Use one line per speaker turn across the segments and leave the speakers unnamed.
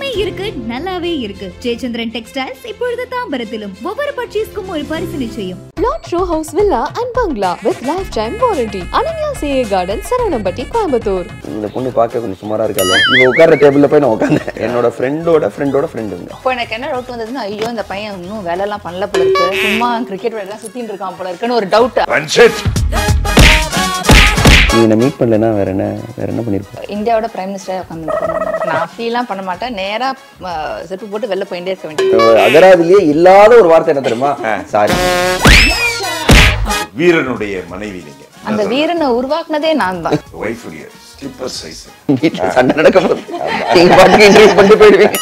இருக்கு நல்லாவே இருக்கு ஜெயச்சந்திரன் டெக்ஸ்டைல்ஸ் இப்பொழுது தாம்பரத்திலும் ஒவ்வொரு பர்ச்சேஸ்க்கும் ஒரு பரிசு நிச்சயம்
Lord Row House Villa and Bungalow with lifetime warranty. Ananya CA Garden, Saranambati, Coimbatore.
இந்த பொண்ணு பார்க்க கொஞ்சம் சுமாரா இருக்காது இவ உட்கார்ற டேபிள்ல போய் நான் உட்காந்தேன் என்னோட ஃப்ரெண்டோட ஃப்ரெண்டோட ஃப்ரெண்டுங்க
அப்போ எனக்கு என்ன டவுட் வந்ததுன்னா ஐயோ இந்த பையன் இன்னும் வேலைலாம் பண்ணல போல இருக்கு சும்மா கிரிக்கெட் விளையாட சுத்தின்னு இருக்கான் போல இருக்குன்னு ஒரு டவுட்
நீ என்ன மீட் பண்ணலன்னா வேற என்ன வேற என்ன பண்ணிருப்ப
இந்தியாவோட பிரைம் மினிஸ்டர் உட்காந்துருக்கேன் நான் ஃபீல்லாம் பண்ண மாட்டேன் நேரா அஹ், செருப்பு போட்டு வெளில போயிட்டே இருக்க வேண்டியது
அகராதிலேயே இல்லாத ஒரு வார்த்தை என்ன தெரியுமா சாரி
வீரனுடைய மனைவி நீங்க
அந்த வீரனை உருவாக்குனதே நான் தான்
ஒய்ஃபுடைய ஸ்லிப்பர் சைஸ்
வீட்டுல சண்டை நடக்க போகுது நீங்க பாட்டுக்கு இன்டர்வியூ பண்ணிட்டு போயிடுவீங்க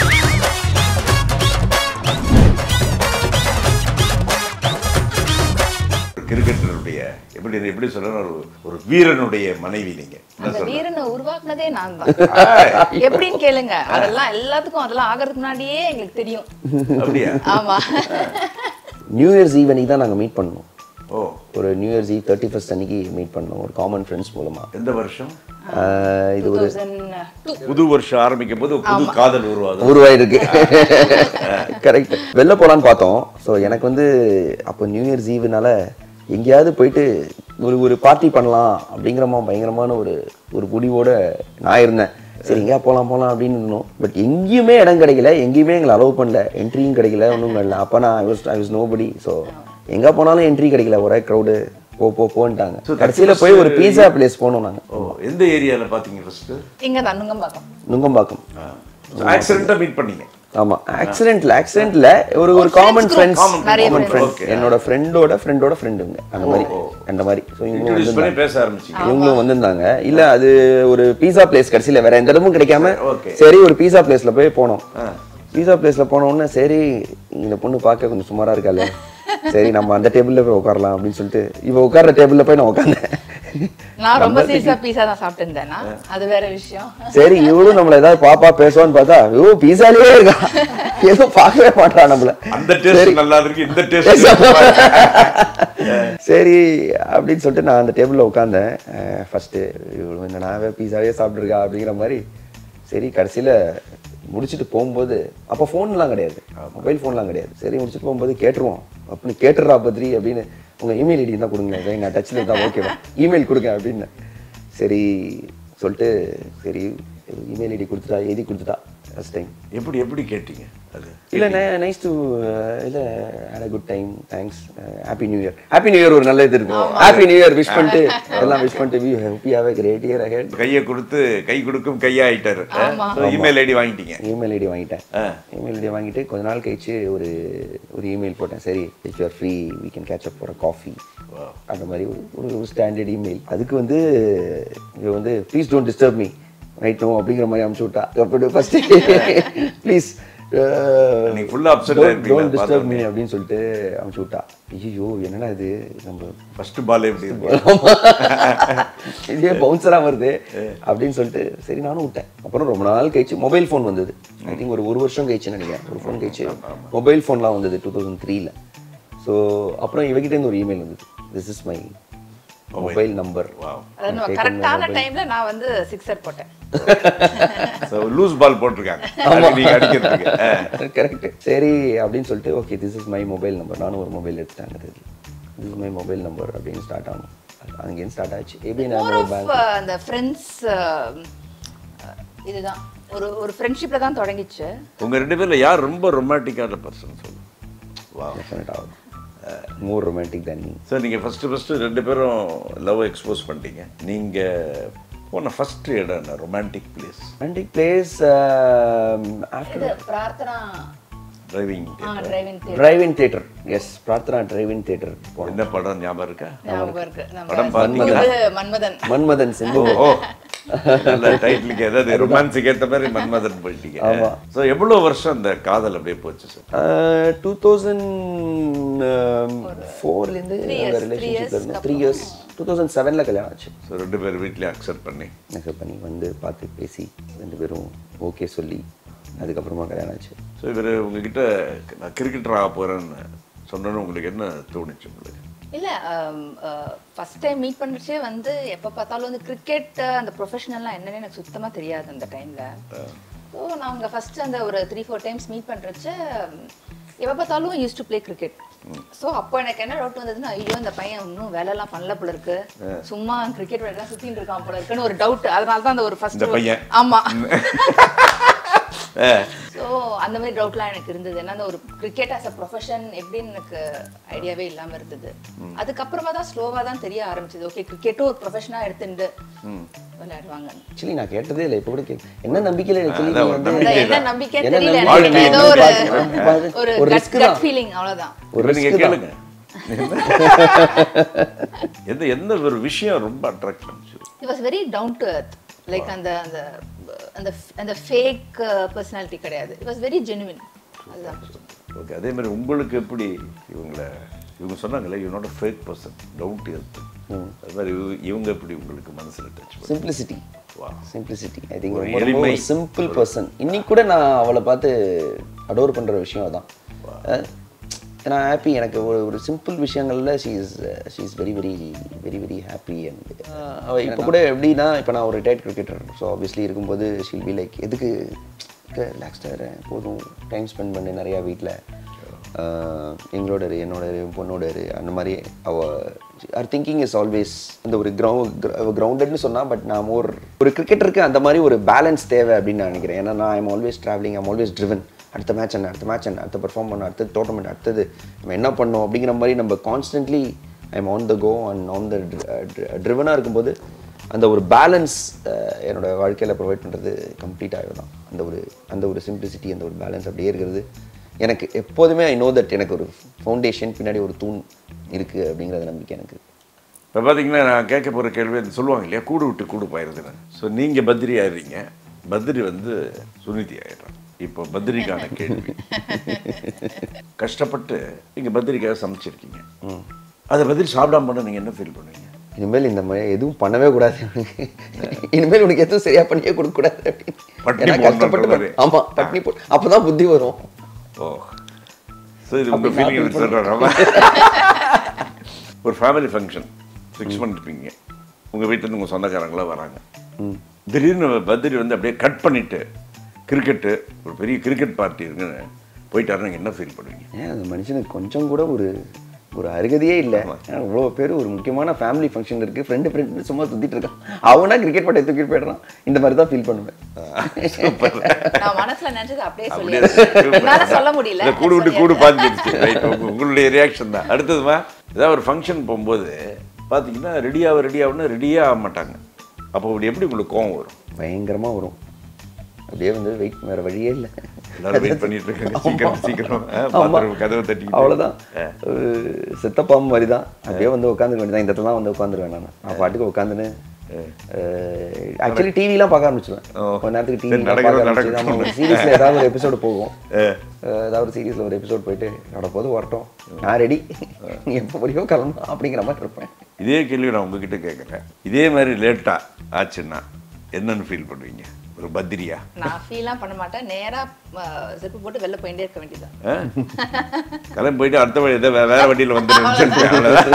கிரிக்கெட்டருடைய எப்படி எப்படி சொல்ற ஒரு ஒரு வீரனுடைய மனைவி நீங்க என்ன
அந்த
சொல்ற
வீரனை உருவாக்குனதே நான் தான் எப்படின்னு கேளுங்க அதெல்லாம் எல்லாத்துக்கும் அதெல்லாம் ஆகிறதுக்கு முன்னாடியே எங்களுக்கு தெரியும்
அப்படியா
ஆமா
நியூ இயர்ஸ் ஈவ் அன்னைக்கு தான் நாங்க மீட் பண்ணோம்
ஓ
ஒரு new year's eve thirty first அன்னைக்கு மீட் பண்ணோம் ஒரு காமன் ஃப்ரெண்ட்ஸ் மூலமா
எந்த வருஷம்
ஆஹ் இது ஒரு
2002.
புது வருஷம் ஆரம்பிக்கும் போது புது காதல் உருவாகும்
உருவாயிருக்கு கரெக்ட் வெளில போலான்னு பார்த்தோம் ஸோ எனக்கு வந்து அப்போ நியூ இயர்ஸ் ஈவுனால எங்கேயாவது போயிட்டு ஒரு ஒரு பார்ட்டி பண்ணலாம் அப்படிங்கிறமா பயங்கரமான ஒரு ஒரு முடிவோட நான் இருந்தேன் சரி எங்கேயா போகலாம் போகலாம் அப்படின்னு இருந்தோம் பட் எங்கேயுமே இடம் கிடைக்கல எங்கேயுமே எங்களை அலோவ் பண்ணல என்ட்ரியும் கிடைக்கல ஒன்றும் இல்லை அப்போ நான் I was I was nobody so எங்கே போனாலும் என்ட்ரி கிடைக்கல ஒரே க்ரௌடு போ போ போன்ட்டாங்க கடைசியில் போய் ஒரு பீஸா பிளேஸ் போனோம் நாங்கள்
ஓ எந்த ஏரியால பாத்தீங்க ஃபர்ஸ்ட்
இங்க தான் நுங்கம்பாக்கம்
நுங்கம்பாக்கம்
ஆக்சிடென்ட்டா மீட் பண்ணீங்க
ஆமா ஆக்சிடென்ட்ல ஆக்சிடென்ட்ல ஒரு ஒரு காமன் ஃப்ரெண்ட்ஸ்
நிறைய
காமன்
friends.
ஃப்ரெண்ட்ஸ் என்னோட ஃப்ரெண்டோட ஃப்ரெண்டோட ஃப்ரெண்டுங்க அந்த மாதிரி அந்த மாதிரி ஸோ இவங்களும்
இன்ட்ரோடியூஸ் பண்ணி
வந்திருந்தாங்க
பேச ஆரம்பிச்சீங்க
இவங்களும் வந்திருந்தாங்க இல்ல அது ஒரு பீஸா பிளேஸ் கடைசியில வேற எந்த இடமும் கிடைக்காம
Okay.
சரி ஒரு பீஸா பிளேஸ்ல போய் போனோம் பீஸா பிளேஸ்ல போன உடனே சரி இந்த பொண்ணு பார்க்க கொஞ்சம் சுமாரா இருக்காளே சரி நம்ம அந்த டேபிள்ல போய் உட்காரலாம் அப்படின்னு சொல்லிட்டு இவ உட்கார்ற டேபிள்ல போய் நான் உட்கார்ந்தேன்
நான் ரொம்ப சீரியஸா பீஸா தான் சாப்பிட்டு இருந்தேன்னா அது வேற விஷயம்
சரி இவளும் நம்மள ஏதாவது பாப்பா பேசுவான்னு பார்த்தா ஐயோ பீஸாலேயே இருக்கா ஏதோ பார்க்கவே மாட்டா நம்மள
அந்த டேஸ்ட் நல்லா இருக்கு இந்த டேஸ்ட்
சரி அப்படின்னு சொல்லிட்டு நான் அந்த டேபிளில் உட்காந்தேன் ஃபர்ஸ்ட்டு இவ்வளோ இந்த நாவே பீஸாவே சாப்பிட்ருக்கா அப்படிங்கிற மாதிரி சரி கடைசியில் முடிச்சுட்டு போகும்போது அப்போ ஃபோன்லாம் கிடையாது மொபைல் ஃபோன்லாம் கிடையாது சரி முடிச்சுட்டு போகும்போது கேட்டுருவோம் அப்படின்னு கேட்டுறா பத்ரி அப்படின்னு உங்கள் இமெயில் ஐடி தான் கொடுங்க எங்கள் டச்சில் இருந்தால் ஓகேவா இமெயில் கொடுங்க அப்படின்னு சரி சொல்லிட்டு சரி இமெயில் ஐடி கொடுத்துட்டா எழுதி கொடுத்துட்டா ஃபஸ்ட் டைம்
எப்படி எப்படி கேட்டீங்க அது
இல்ல நைஸ் டு இல்ல had a good time thanks happy new year happy new year ஒரு நல்ல இது இருக்கும் ஹாப்பி நியூ இயர் விஷ் பண்ணிட்டு எல்லாம் விஷ் பண்ணிட்டு we happy have a great year ahead
கையை கொடுத்து கை கொடுக்கும் கையா ஆயிட்டாரு இமெயில் ஐடி வாங்கிட்டீங்க
இமெயில் ஐடி வாங்கிட்டேன் இமெயில் ஐடி வாங்கிட்டு கொஞ்ச நாள் கழிச்சு ஒரு ஒரு இமெயில் போட்டேன் சரி if you're free we can catch up for coffee அந்த மாதிரி ஒரு ஒரு ஒரு ஸ்டாண்டர்ட் இமெயில் அதுக்கு வந்து இவ வந்து please don't disturb me right no அப்படிங்கிற மாதிரி அனுப்பிச்சு விட்டா அப்படி ஃபர்ஸ்ட் ப்ளீஸ்
நீங்க full upset ஆயிருப்பீங்களா
டோன்ட் டிஸ்டர்ப்
பார்த்த
மீ
உடனே?
அப்படின்னு சொல்லிட்டு அனுப்பிச்சு விட்டா ஐயோ என்னடா இது நம்ம
ஃபர்ஸ்ட் பால் எப்படி இருக்கு
இதே பவுன்சரா வருது அப்படின்னு சொல்லிட்டு சரி நானும் விட்டேன் அப்புறம் ரொம்ப நாள் கழிச்சு மொபைல் ஃபோன் வந்தது ஐ திங்க் ஒரு ஒரு வருஷம் கழிச்சு நினைக்கிறேன் ஒரு ஃபோன் கழிச்சு மொபைல் ஃபோன்லாம் வந்தது டூ தௌசண்ட் த்ரீல ஸோ அப்புறம் இவகிட்ட இருந்து ஒரு இமெயில் வந்தது this is my mobile number
அதாவது நம்ம கரெக்டான டைம்ல நான் வந்து சிக்ஸர் போட்டேன்
லூஸ் பால் போட்டிருக்காங்க அது நீங்க அடிக்கிறதுக்கு ஆ.
கரெக்ட் சரி அப்படின்னு சொல்லிட்டு okay this is my mobile number நானும் ஒரு மொபைல் எடுத்துட்டாங்க this is my mobile number அப்படின்னு ஸ்டார்ட் ஆகும் அங்கேயும் ஸ்டார்ட் ஆச்சு ஏபி
மோர்
நான்
ஆஃப்
பேங்க்
அந்த ஃப்ரெண்ட்ஸ் இதுதான் ஒரு ஒரு ஃப்ரெண்ட்ஷிப்ல தான் தொடங்கிச்சு
உங்க ரெண்டு பேர்ல யார் ரொம்ப ரொமான்டிக்கான பர்சன் சொல்லு வா
டெஃபினட் ஆகும் more romantic than me
sir நீங்க ஃபர்ஸ்ட் ஃபர்ஸ்ட் ரெண்டு பேரும் லவ் எக்ஸ்போஸ் பண்ணிட்டீங்க நீங்க போன ஃபர்ஸ்ட் இடம் என்ன romantic place
romantic place um, after
இது Prarthana
driving
driving
drive-in theater yes Prarthana drive-in theater போனோம்
என்ன படம் ஞாபகம் இருக்கா
ஞாபகம் இருக்கு நம்ம
படம் பார்த்தீங்களா?
சிங்கப்பூர் மன்மதன்
மன்மதன் சிம்பு
ஓ நல்ல டைட்டிலுக்கு ஏதாவது ரொமான்ஸுக்கு ஏத்த மாதிரி மன்மதன் போயிட்டீங்க ஸோ எவ்வளவு வருஷம் அந்த காதல் அப்படியே போச்சு சார்
டூ தௌசண்ட் ஃபோர்லேருந்து அந்த ரிலேஷன்ஷிப்பில் இருந்தோம் த்ரீ இயர்ஸ் டூ தௌசண்ட் செவனில் கல்யாணம் ஆச்சு
ஸோ ரெண்டு பேர் வீட்லயும் அக்செப்ட் பண்ணி
அக்செப்ட் பண்ணி வந்து பார்த்து பேசி ரெண்டு பேரும் ஓகே சொல்லி அதுக்கப்புறமா கல்யாணம் ஆச்சு
ஸோ இவர் உங்ககிட்ட நான் கிரிக்கெட்டர் ஆக போறேன்னு சொன்னோன்னு உங்களுக்கு என்ன தோணுச்சு உங்களுக்கு
இல்ல ஃபர்ஸ்ட் டைம் மீட் பண்ணுறச்சே வந்து எப்ப பார்த்தாலும் வந்து கிரிக்கெட் அந்த ப்ரொஃபஷனல்லாம் என்னன்னு எனக்கு சுத்தமா தெரியாது அந்த டைம்ல ஸோ நாங்கள் ஃபர்ஸ்ட் அந்த ஒரு த்ரீ ஃபோர் டைம்ஸ் மீட் பண்ணுறச்ச எப்போ பார்த்தாலும் use to play cricket so அப்போ எனக்கு என்ன டவுட் வந்ததுன்னா ஐயோ இந்த பையன் இன்னும் வேலைலாம் பண்ணல போல இருக்கு சும்மா கிரிக்கெட் விளையாட சுத்திட்டு இருக்கான் போல இருக்குன்னு ஒரு டவுட் அதனால தான் அந்த ஒரு ஃபர்ஸ்ட்
இந்த பையன்.
ஆமா
அஹ்,
ஸோ அந்த மாதிரி டவுட்லாம் எனக்கு இருந்தது ஏன்னா அந்த ஒரு கிரிக்கெட் ஆஸ் அ ப்ரொஃபஷன் எப்படின்னு எனக்கு ஐடியாவே இல்லாமல் இருந்தது அதுக்கப்புறமா தான் ஸ்லோவாக தான் தெரிய ஆரம்பிச்சது ஓகே கிரிக்கெட்டும் ஒரு ப்ரொஃபஷனாக எடுத்துட்டு விளையாடுவாங்க
ஆக்சுவலி நான் கேட்டதே இல்லை இப்போ கூட கேட்க என்ன நம்பிக்கையில் ஆக்சுவலி
அதான் ஒரு
வந்து
நம்பிக்கை
அதான் என்ன
தான்.
நம்பிக்கை
என்ன
தெரியல
நம்பிக்கை?
எனக்கு ஏதோ ஒரு
பாரு,
ஒரு
ஒரு
கட்
risk
கட்
தான்.
ஃபீலிங் அவ்வளவுதான்
ஒரு
இப்ப நீங்க
risk தான்.
கேளுங்க எந்த எந்த ஒரு விஷயம் ரொம்ப அட்ராக்ட் பண்ணுச்சு
it was very down to earth like அந்த அந்த அந்த அந்த ஃபேக் பர்சனாலிட்டி கிடையாது இட் வாஸ் வெரி ஜெனுவின் அதுதான்
ஓகே அதே மாதிரி உங்களுக்கு எப்படி இவங்கள இவங்க சொன்னாங்களே you not fake person down to earth அது மாதிரி இவங்க- இவங்க எப்படி உங்களுக்கு மனசுல டச் பண்ணி
simplicity
Wow.
Simplicity I think
ஒரு
ரொம்ப
எளிமை.
சிம்பிள் பர்சன் இன்னைக்கு கூட நான் அவளை பார்த்து அடோர் பண்ற விஷயம் அதான் அஹ், நான் ஹாப்பி எனக்கு ஒரு ஒரு சிம்பிள் விஷயங்கள்ல she is she is very very very very happy and அவள் இப்போ கூட எப்படின்னா இப்போ நான் ஒரு ரிட்டையர்ட் கிரிக்கெட்டர் ஸோ ஆப்வியஸ்லி இருக்கும்போது ஷீல் பி லைக் எதுக்கு ரிலாக்ஸ்டாக இரு போதும் டைம் ஸ்பெண்ட் பண்ணு நிறையா வீட்டில் எங்களோட இரு என்னோட இரு பொண்ணோட இரு அந்த மாதிரி அவ ஆர் திங்கிங் இஸ் ஆல்வேஸ் அந்த ஒரு கிரவுண்ட் கிரவுண்டட்னு சொன்னா பட் நான் மோர் ஒரு கிரிக்கெட்டருக்கு அந்த மாதிரி ஒரு பேலன்ஸ் தேவை அப்படின்னு நான் நினைக்கிறேன் ஏன்னா நான் I'm always travelling I'm always driven அடுத்த மேட்ச் என்ன அடுத்த மேட்ச் என்ன அடுத்த பெர்ஃபார்ம் பண்ண அடுத்தது டோர்னமெண்ட் அடுத்தது நம்ம என்ன பண்ணோம் அப்படிங்கிற மாதிரி நம்ம constantly I'm on the go and on the ட்ரிவனாக இருக்கும்போது அந்த ஒரு பேலன்ஸ் என்னோட வாழ்க்கையில் ப்ரொவைட் பண்ணுறது கம்ப்ளீட்டாக தான் அந்த ஒரு அந்த ஒரு சிம்பிளிசிட்டி அந்த ஒரு பேலன்ஸ் அப்படியே இருக்கிறது எனக்கு எப்போதுமே ஐ நோ தட் எனக்கு ஒரு ஃபவுண்டேஷன் பின்னாடி ஒரு தூண் இருக்குது அப்படிங்கிறது நம்பிக்கை எனக்கு
இப்போ பார்த்தீங்கன்னா நான் கேட்க போகிற கேள்வி அது சொல்லுவாங்க இல்லையா கூடு விட்டு கூடு போயிருதுன்னு ஸோ நீங்கள் பத்ரி ஆயிடுறீங்க பத்ரி வந்து சுனிதி ஆயிடுறான் இப்போ பத்ரிக்கான கேள்வி கஷ்டப்பட்டு நீங்கள் பத்ரிக்காக சமைச்சிருக்கீங்க அதை பத்ரி சாப்பிடாம பண்ண நீங்கள் என்ன ஃபீல் பண்ணுவீங்க
இனிமேல் இந்த மாதிரி எதுவும் பண்ணவே கூடாது இனிமேல் உனக்கு எதுவும் சரியா பண்ணியே கொடுக்க கூடாது
பட்டினி
அப்படின்னு ஏன்னா கஷ்டப்பட்டு
போடணுன்ற மாதிரி.
ஆமா பட்னி போ அப்பதான் புத்தி வரும்
ஓ ஸோ இது உங்கள்
அப்படி நான்
ஃபீலிங்
feel
சொல்கிறேன் ஒரு ஃபேமிலி ஃபங்க்ஷன் ஃபிக்ஸ் பண்ணிருப்பீங்க உங்கள் வீட்டிலேருந்து உங்கள் சொந்தக்காரங்களாம் வராங்க திடீர்னு பத்ரி வந்து அப்படியே கட் பண்ணிட்டு கிரிக்கெட்டு ஒரு பெரிய கிரிக்கெட் பார்ட்டி இருக்குன்னு போயிட்டாருன்னு நீங்க என்ன ஃபீல் பண்ணுவீங்க
ஏன் அந்த மனுஷனுக்கு கொஞ்சம் கூட ஒரு ஒரு அருகதையே இல்லை ஏன்னா இவ்வளோ பேர் ஒரு முக்கியமான ஃபேமிலி ஃபங்க்ஷன் இருக்கு ஃப்ரெண்டு ஃப்ரெண்டு சும்மா சுத்திட்டு இருக்கான் அவனா கிரிக்கெட் பட்டை தூக்கிட்டு போயிடுறான் இந்த மாதிரி தான் ஃபீல் பண்ணுவேன்
நான் மனசுல நினைச்சது அப்படியே
அப்படியே
சொல்லி என்னால சொல்ல முடியல
இல்ல, கூடு விட்டு கூடு பாஞ்சிருச்சு ரைட் உங்களுடைய ரியாக்ஷன் தான் அடுத்ததுமா ஏதாவது ஒரு ஃபங்க்ஷன் போகும்போது பார்த்தீங்கன்னா ரெடியாக ரெடியாகனு ரெடியாக ஆக மாட்டாங்க அப்போ அப்படி எப்படி உங்களுக்கு கோவம் வரும்
பயங்கரமா வரும் அப்படியே வந்து வெயிட் வேற வழியே இல்லை
எல்லாரும் வெயிட் பண்ணிட்டு இருக்காங்க சீக்கிரம் சீக்கிரம் ஆ, பாத்ரூம் கதவை தட்டிக்கிட்டு.
அவ்வளோதான் செத்தப்பாம்பு மாதிரி தான் அப்படியே வந்து உட்காந்துக்க வேண்டியதான் இந்த இடத்துல தான் வந்து உட்காந்துருவேன் நான் நான் பாட்டுக்கு உட்காந்துன்னு ஆக்சுவலி டிவிலாம் பார்க்க ஆரம்பிச்சிடுவேன்
ஓ.
கொஞ்ச நேரத்துக்கு
சரி,
டிவி
நடக்கிறது
பார்க்க ஆரம்பிச்சு
நடக்கட்டும்.
நம்ம சீரிஸ்ல ஏதாவது ஒரு எபிசோடு போகும் அஹ், ஏதாவது ஒரு சீரிஸ்ல ஒரு எபிசோட் போயிட்டு நடப்போது வரட்டும் நான் ரெடி நீ எப்போ முடியோ கிளம்பலாம் அப்படிங்கிற மாதிரி இருப்பேன்
இதே கேள்வி நான் உங்ககிட்ட கேட்குறேன் இதே மாதிரி லேட்டாக ஆச்சுன்னா என்னன்னு ஃபீல் பண்ணுவீங்க ஒரு பத்திரியா
நான் ஃபீல்லாம் பண்ண மாட்டேன் நேரா செருப்பு போட்டு வெளில போயிட்டே இருக்க வேண்டியதுதான்
ஆ? கிளம்பி போயிட்டு அடுத்த வழி ஏதோ வே- வேற வண்டியில் வந்துடும்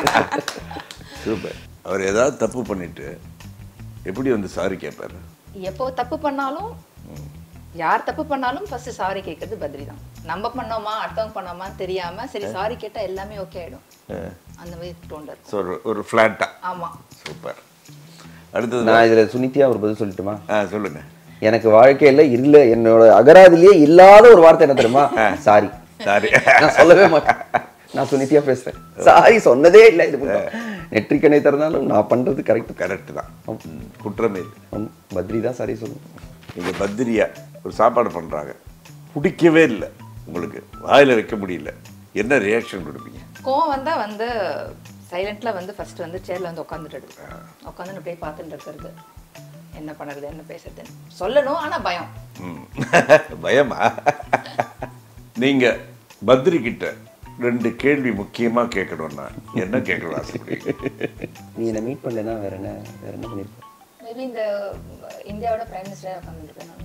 சூப்பர் அவர் ஏதாவது தப்பு பண்ணிட்டு எப்படி வந்து சாரி கேட்பாரு
எப்போ தப்பு பண்ணாலும் யார் தப்பு பண்ணாலும் ஃபர்ஸ்ட் சாரி கேட்கறது பத்ரி தான் நம்ம பண்ணோமா அடுத்தவங்க பண்ணோமா தெரியாம சரி சாரி கேட்டா எல்லாமே ஓகே ஆயிடும் அந்த மாதிரி டோன்ல இருக்கும்
ஸோ ஒரு ஒரு ஃப்ளாட்டா
ஆமா
சூப்பர் அடுத்தது
நான் இதுல சுனித்தியா ஒரு பதில் சொல்லட்டுமா
ஆ சொல்லுங்க
எனக்கு வாழ்க்கையில இல்ல என்னோட அகராதிலேயே இல்லாத ஒரு வார்த்தை என்ன தெரியுமா சாரி
சாரி
நான் சொல்லவே மாட்டேன் நான் சுனித்தியா பேசுறேன் சாரி சொன்னதே இல்லை இது நெற்றிக்கணை திறந்தாலும் நான் பண்றது கரெக்ட்
கரெக்ட் தான் ம், குற்றமே இல்லை
பத்ரி தான் சாரி சொல்லணும்
நீங்கள் பத்திரியா ஒரு சாப்பாடு பண்ணுறாங்க பிடிக்கவே இல்லை உங்களுக்கு வாயில் வைக்க முடியல என்ன ரியாக்ஷன் கொடுப்பீங்க
கோவம் வந்தா வந்து சைலண்ட்ல வந்து ஃபர்ஸ்ட் வந்து சேர்ல வந்து உட்காந்துட்டு உட்காந்து அப்படியே பார்த்துட்டு இருக்கிறது என்ன பண்ணுறது என்ன பேசுறதுன்னு சொல்லணும் ஆனா பயம்
ம். பயமா நீங்க பத்ரி கிட்ட ரெண்டு கேள்வி முக்கியமா கேட்கணும்னா என்ன கேட்கணும் ஆசைப்படுவீங்க
நீ என்னை மீட் பண்ணலன்னா வேற என்ன வேற என்ன பண்ணிருப்ப
மேபி இந்த இந்தியாவோட பிரைம் மினிஸ்டரே உட்காந்துருக்கேன் நான்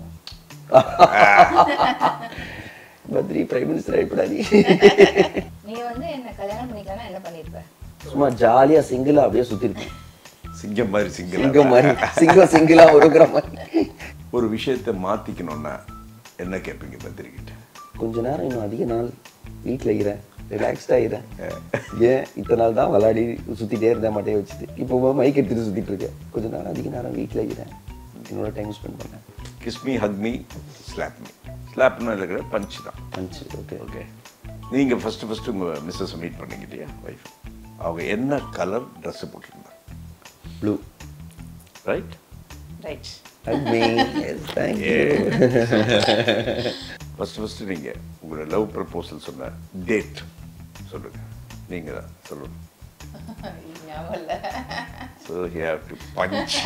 பத்ரி பிரைம் மினிஸ்டர் ஆயிப்படாதி
நீ வந்து என்ன கல்யாணம் பண்ணிக்கலாம் என்ன பண்ணிருப்ப
சும்மா ஜாலியா சிங்கிளா அப்படியே சுத்தி இருக்கேன்
சிங்கம் மாதிரி சிங்கம்
சிங்கம் மாதிரி சிங்கம் சிங்கிளா ஒருங்கிற மாதிரி
ஒரு விஷயத்தை மாற்றிக்கணுன்னா என்ன கேட்பீங்க பத்திரிக்கிட்ட
கொஞ்ச நேரம் இன்னும் அதிக நாள் வீட்டில் இருக்கிறேன் ரிலாக்ஸ்டாக இருக்கிறேன் ஏன் இத்தனை நாள் தான் விளையாடி சுற்றிட்டே இருந்தேன் மட்டையை வச்சுட்டு இப்போ மைக் எடுத்துட்டு சுற்றிட்டு இருக்கேன் கொஞ்ச நேரம் அதிக நேரம் வீட்டில் இருக்கிறேன் என்னோட டைம் ஸ்பெண்ட் பண்ணேன்
kiss me hug me slap me ஸ்லாப்னா இருக்கிற பஞ்ச் தான்
பஞ்சு ஓகே
ஓகே நீங்கள் ஃபஸ்ட்டு ஃபஸ்ட்டு உங்கள் மிஸ்ஸஸ் மீட் பண்ணீங்க இல்லையா ஒய்ஃப் அவங்க என்ன கலர் ட்ரெஸ்ஸு போட்டிருந்தாங்க
blue
right
right
hug me yes thank you
first first நீங்கள் உங்களோட லவ் ப்ரப்போசல் சொன்ன டேட் சொல்லுங்க நீங்கள் தான் சொல்லணும்
ஞாபகம் இல்லை
so you have to punch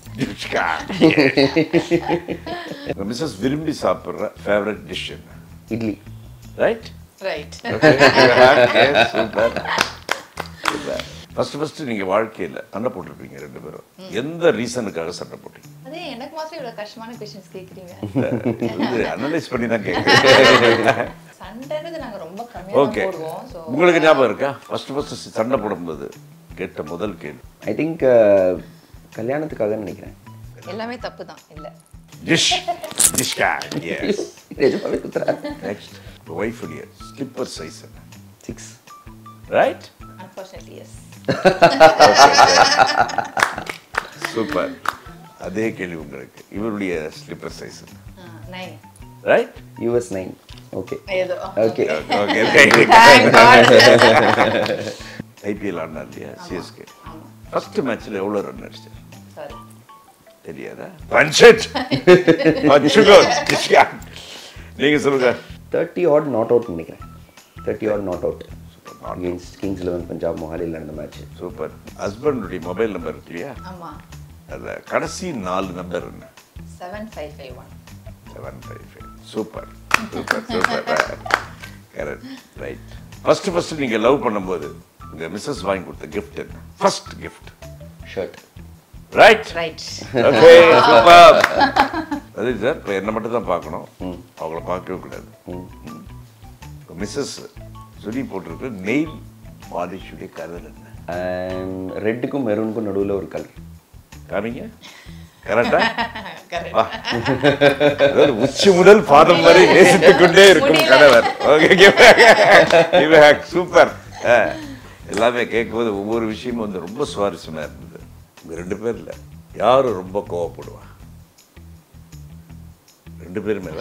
missus விரும்பி சாப்பிட்ற ஃபேவரட் டிஷ் என்ன
idli
right
right
super super first first நீங்க வாழ்க்கையில சண்டை போட்டிருப்பீங்க ரெண்டு பேரும் எந்த ரீசனுக்காக சண்டை போட்டீங்க
அதே எனக்கு மாத்திரம் இவ்வளவு கஷ்டமான கொஸ்டின்ஸ் கேக்குறீங்க
வந்து அனலைஸ் பண்ணி தான் கேட்குறேன்
சண்டைன்றது நாங்க ரொம்ப கம்மியா
ஓகே
தான் போடுவோம் ஸோ
உங்களுக்கு ஞாபகம் இருக்கா ஃபர்ஸ்ட் ஃபர்ஸ்ட் சண்டை போடும்போது கேட்ட முதல் கேள்வி
ஐ திங்க் கல்யாணத்துக்காக நினைக்கிறேன்
எல்லாமே தப்பு தான் இல்ல
டிஷ் டிஷ் எஸ்
நிஜமாவே குத்துறேன்
நெக்ஸ்ட் ஒய்ஃப் உடைய ஸ்லிப்பர் சைஸ் என்ன
six
right
unfortunately yes
super அதே கேள்வி உங்களுக்கு இவருடைய ஸ்லிப்பர் சைஸ் என்ன
nine
right
US nine okay
ஏதோ
okay
okay
Thank God.
IPL ஆடினார் இல்லையா சிஎஸ்கே ஃபர்ஸ்ட் மேட்ச்ல எவ்வளவு ரன் அடிச்சார்
சாரி
தெரியாதா பஞ்சட் பஞ்சுகோ நீங்க சொல்லுங்க
தேர்ட்டி ஆட் நாட் அவுட் நினைக்கிறேன் thirty odd not out against Kings Eleven Punjab மொஹாலியில் நடந்த மேட்ச்
சூப்பர் ஹஸ்பண்டுடைய மொபைல் நம்பர் இருக்கு இல்லையா
ஆமா
அதுல கடைசி நாலு நம்பர் என்ன
seven five five one
seven five five super super super correct right first first நீங்க லவ் பண்ணும்போது உங்க மிஸ்ஸஸ் வாங்கி கொடுத்த கிஃப்ட் என்ன first gift
shirt
right
right
okay super அது சார் இப்போ என்ன மட்டும் தான் பார்க்கணும் அவங்கள பார்க்கவே கூடாது மிஸ்ஸஸ் சொல்லி போட்டிருக்கு நெயில் பாலிஷுடைய கலர் என்ன
ரெட்டுக்கும் மெரூனுக்கும் நடுவில் ஒரு கலர்
காமிங்க கரெக்டா
கரெக்ட்
அதாவது உச்சி முதல் பாதம் வரை நேசித்துக் கொண்டே இருக்கும் கணவர் ஓகே சூப்பர் எல்லாமே கேட்கும்போது ஒவ்வொரு விஷயமும் வந்து ரொம்ப சுவாரஸ்யமா இருந்தது உங்க ரெண்டு பேர்ல யாரு ரொம்ப கோவப்படுவா ரெண்டு பேரும் மேல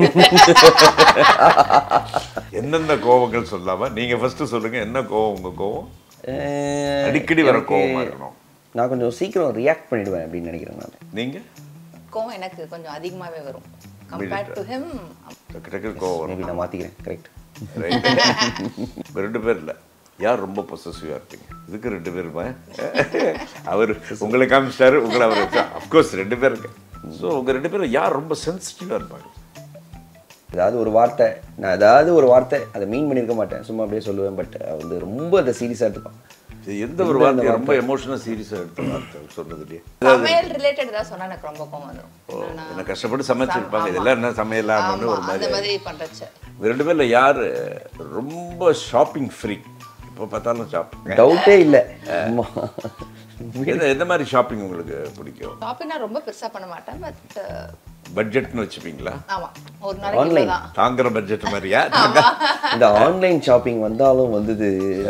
எந்தெந்த கோவங்கள் சொல்லாம நீங்க ஃபர்ஸ்ட் சொல்லுங்க என்ன கோவம் உங்க கோவம் அடிக்கடி வர கோவமா இருக்கணும்
நான் கொஞ்சம் சீக்கிரம் ரியாக்ட் பண்ணிடுவேன் அப்படின்னு நினைக்கிறேன் நான்
நீங்க
கோவம் எனக்கு கொஞ்சம் அதிகமாவே வரும் கம்பேர்ட் டு ஹிம்
டக்கு டக்கு கோவம் வரும்
மேபி நான் மாற்றிக்கிறேன் கரெக்ட்
Right. இப்ப ரெண்டு பேர்ல யார் ரொம்ப பொசசிவா இருப்பீங்க இதுக்கு ரெண்டு பேருமா அவர் உங்களை காமிச்சிட்டாரு உங்களை அவர் அப்கோர்ஸ் ரெண்டு பேர் இருக்கு ஸோ உங்க ரெண்டு பேரும் யார் ரொம்ப சென்சிட்டிவா இருப்பாங்க
ஏதாவது ஒரு வார்த்தை நான் ஏதாவது ஒரு வார்த்தை அதை மீன் பண்ணியிருக்க மாட்டேன் சும்மா அப்படியே சொல்லுவேன் பட் வந்து ரொம்ப அதை சீரியஸாக எடுத்துப்பான்
இது எந்த ஒரு வார்த்தை ரொம்ப எமோஷனல் சீரியஸா எடுத்த வார்த்தை சொன்னது இல்லையா
சமையல் ரிலேட்டட் ஏதாவது சொன்னா எனக்கு ரொம்ப கோவம் வந்துடும்
ஓ, என்ன கஷ்டப்பட்டு சமைச்சிருப்பாங்க இதெல்லாம் என்ன சமையலாம்னு
ஆமா
ஒரு
அந்த
மாதிரி
மாதிரி பண்றச்ச
இவங்க ரெண்டு பேர்ல யாரு ரொம்ப ஷாப்பிங் ஃப்ரீ இப்போ பார்த்தாலும் ஷாப்பிங்
டவுட்டே இல்லை ஆமா
எந்த எந்த மாதிரி ஷாப்பிங் உங்களுக்கு பிடிக்கும்
ஷாப்பிங் நான் ரொம்ப பெருசா பண்ண மாட்டேன் பட்
பட்ஜெட்னு வச்சுப்பீங்களா
ஆமா ஒரு நாளைக்கு
Online.
இவ்வளவுதான்
தாங்குற பட்ஜெட் மாதிரியா
இந்த ஆன்லைன் ஷாப்பிங் வந்தாலும் வந்தது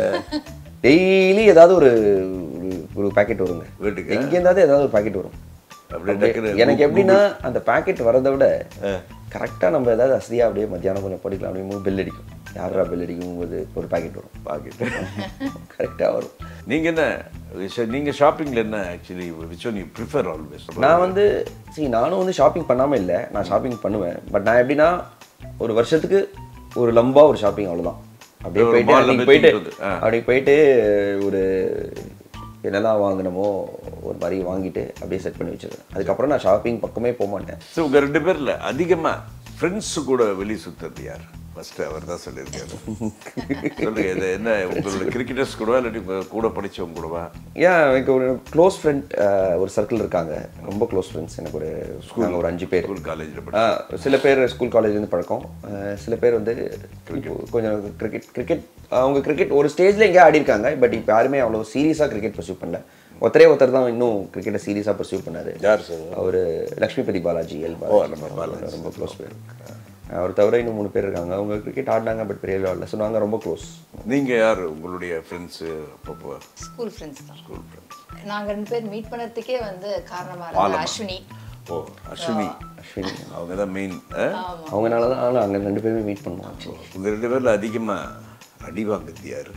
டெய்லி ஏதாவது ஒரு ஒரு- ஒரு பாக்கெட் வருங்க
வீட்டுக்கு?
எங்க இருந்தாவது ஏதாவது ஒரு பாக்கெட் வரும்
அப்படியே
அப்படியே
டக்குனு
எனக்கு எப்படின்னா அந்த பாக்கெட் வரதை விட கரெக்டா நம்ம ஏதாவது அசதியா அப்படியே மத்தியானம் கொஞ்சம் படிக்கலாம் அப்படிங்கும்போது பெல் அடிக்கும் யாரா பெல் அடிக்கும் போது ஒரு பாக்கெட் வரும்
பாக்கெட்
கரெக்டா வரும்
நீங்க என்ன விஷ- நீங்க ஷாப்பிங்ல என்ன actually which one you prefer always
நான் வந்து see நானும் வந்து ஷாப்பிங் பண்ணாம இல்லை நான் ஷாப்பிங் பண்ணுவேன் பட் நான் எப்படின்னா ஒரு வருஷத்துக்கு ஒரு லம்பா ஒரு ஷாப்பிங் அவ்வளவுதான் அப்படியே
ஒரு
போயிட்டு
mall ல
அன்னைக்கு
போய்
போயிட்டு
தூக்குறது. ஆ.
அப்படி போயிட்டு ஒரு என்னெல்லாம் வாங்கினமோ ஒரு மாதிரி வாங்கிட்டு அப்படியே செட் பண்ணி வச்சிருவேன் அதுக்கப்புறம் நான் ஷாப்பிங் பக்கமே போக மாட்டேன்
ஸோ உங்க ரெண்டு பேர்ல அதிகமா ஃப்ரெண்ட்ஸ் கூட வெளியே சுத்துறது யார் ஃபர்ஸ்ட் அவர் தான் சொல்லியிருக்காரு சொல்லுங்க இது என்ன உங்களோட கிரிக்கெட்டர்ஸ் கூடவா இல்லாட்டி உங்க கூட படிச்சவங்க கூடவா
ஏன் எனக்கு ஒரு க்ளோஸ் ஃப்ரெண்ட் ஒரு சர்க்கிள் இருக்காங்க ரொம்ப க்ளோஸ் ஃப்ரெண்ட்ஸ் எனக்கு ஒரு நாங்கள் ஒரு அஞ்சு பேர்
ஸ்கூல் காலேஜில் படி
ஆ, சில பேர் ஸ்கூல் காலேஜ்லேருந்து பழக்கம் ஆ, சில பேர் வந்து இப்போ கொஞ்சம் கிரிக்கெட் கிரிக்கெட் அவங்க கிரிக்கெட் ஒரு ஸ்டேஜில் எங்கேயா ஆடி இருக்காங்க பட் இப்போ யாருமே அவ்வளோ சீரியஸாக கிரிக்கெட் பர்சியூ பண்ணல ஒருத்தரே ஒருத்தர் தான் இன்னும் கிரிக்கெட்டை சீரியஸாக பர்சியூ பண்ணாரு
யார் சார்
அவர் லக்ஷ்மிபதி பாலாஜி எல்
ஓ
பாலாஜி
நம்ம பாலாஜி
ரொம்ப க்ளோஸ் பேர் அவர் தவிர இன்னும் மூணு பேர் இருக்காங்க அவங்க கிரிக்கெட் ஆடினாங்க பட் பெரிய லெவலில் ஸோ நாங்கள் ரொம்ப க்ளோஸ்
நீங்கள் யார் உங்களுடைய ஃப்ரெண்ட்ஸு அப்பப்போ
ஸ்கூல் ஃப்ரெண்ட்ஸ் தான்
ஸ்கூல் ஃப்ரெண்ட்ஸ்
நாங்க ரெண்டு பேர் மீட் பண்ணதுக்கே வந்து காரணமா இருந்த
பாலமா.
அஸ்வினி
ஓ அஸ்வினி
அஸ்வினி
அவங்க தான் மெயின்
அவங்கனால தான் அங்கே ரெண்டு பேருமே மீட் பண்ணுவோம்
உங்க ரெண்டு பேர்ல அதிகமா அடி வாங்குது யாரு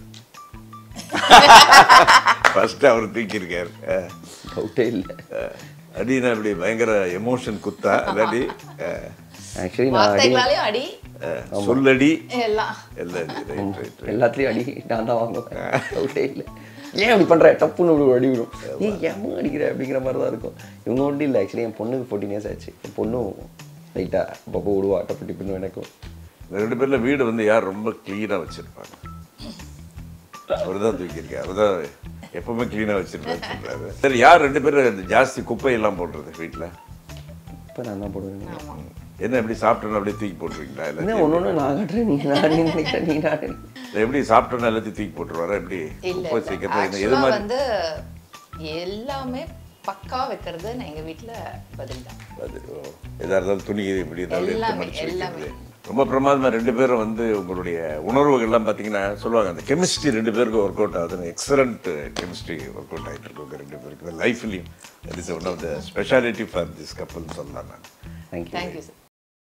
ஃபர்ஸ்ட் அவர் தூக்கியிருக்காரு அஹ்,
டவுட்டே இல்லை
அஹ், அடினா இப்படி பயங்கர எமோஷன் குத்தா இல்லாட்டி அஹ்,
ஆக்சுவலி நான் அடி
வார்த்தைகளாலையும் அடி
அஹ், சொல்லடி
எல்லாம்
எல்லாம் அடி ரைட் ரைட்
எல்லாத்துலேயும் அடி நான் தான் வாங்குவேன் டவுட்டே இல்லை ஏன் அப்படி பண்ணுற டப்புன்னு இப்படி அடி விடும் நீ ஏமா அடிக்கிற அப்படிங்கிற மாதிரி தான் இருக்கும் இவங்க ஒன்றும் இல்லை ஆக்சுவலி என் பொண்ணுக்கு ஃபோர்டீன் இயர்ஸ் ஆச்சு என் பொண்ணும் லைட்டாக அப்பப்போ விடுவா டப்பு டிப்புன்னு எனக்கும்
இந்த ரெண்டு பேர்ல வீடு வந்து யார் ரொம்ப க்ளீனாக வச்சிருப்பாங்க அவர் தான் தூக்கியிருக்காரு அவர் தான் எப்பவுமே க்ளீனாக வச்சிருப்பாரு சொல்றாரு சரி யார் ரெண்டு பேரும் ஜாஸ்தி குப்பையெல்லாம் போடுறது வீட்டில்
இப்போ நான் தான் போடுவேன்
என்ன எப்படி சாப்பிட்டோன்னு அப்படியே தூக்கி போட்டுருவீங்களா
என்ன
எல்லாத்தையும்
ஒன்று ஒன்று நான் காட்டுறேன் நீ நான் நினைக்கிறேன் நீ நான்
இல்ல, எப்படி சாப்பிட்டோன்னு எல்லாத்தையும் தூக்கி போட்டுருவாரா எப்படி
இல்ல
குப்பை சீக்கிரத்தில் எது
ஆக்சுவலா
மாதிரி
வந்து எல்லாமே பக்கா வைக்கிறது நான் எங்க வீட்ல பதில் தான்
அது ஓ, எதா இருந்தாலும் துணி இப்படி ஏதாவது எடுத்து
எல்லாமே,
மடிச்சு
எல்லாமே.
வைக்கிறது ரொம்ப பிரமாதமா ரெண்டு பேரும் வந்து உங்களுடைய உணர்வுகள்லாம் பார்த்தீங்கன்னா சொல்லுவாங்க அந்த கெமிஸ்ட்ரி ரெண்டு பேருக்கும் ஒர்க் அவுட் ஆகுதுன்னு எக்ஸலண்ட் கெமிஸ்ட்ரி ஒர்க் அவுட் ஆகிட்டு இருக்கு உங்க ரெண்டு பேருக்கு லைஃப்லையும் that is one of the speciality for this கப்பல்னு சொல்லலாம் நான்
தேங்க்யூ
தேங்க்யூ சார்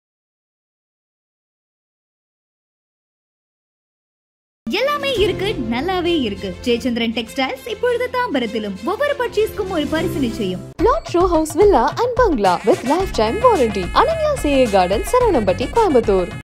எல்லாமே இருக்கு நல்லாவே இருக்கு ஜெயச்சந்திரன் டெக்ஸ்டைல்ஸ் இப்பொழுது தாம்பரத்திலும் ஒவ்வொரு பர்ச்சேஸ்க்கும் ஒரு பரிசு நிச்சயம்
Plot Row House Villa and Bungalow with lifetime warranty. Ananya CA Garden, Saranambati, Coimbatore.